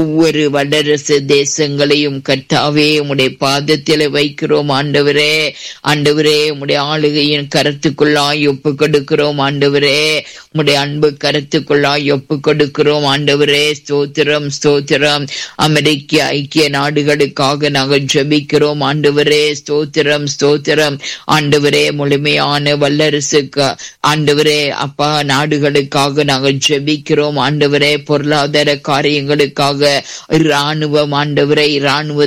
ஒவ்வொரு வல்லரசு தேசங்களையும் கர்த்தாவே உம்முடைய பாதத்திலே வைக்கிறோம் ஆண்டவரே ஆண்டவரே உம்முடைய ஆளுகையின் கருத்துக்குள்ளாய் ஒப்பு கொடுக்கிறோம் ஆண்டவரே உம்முடைய அன்பு கருத்துக்குள்ளாய் ஒப்பு கொடுக்கிறோம் ஆண்டவரே ஸ்தோத்திரம் ஸ்தோத்திரம் அமெரிக்க ஐக்கிய நாடுகளுக்காக நாங்கள் ஜெபிக்கிறோம் ஆண்டவரே ஸ்தோத்திரம் ஸ்தோத்திரம் ஆண்டவரே முழுமையான வல்லரசுக்கு ஆண்டவரே அப்பா நாடுகளுக்காக நாங்கள் ஜெபிக்கிறோம் ஆண்டவரே பொருளாதார காரியங்களுக்காக இராணுவம் ஆண்டவரை இராணுவ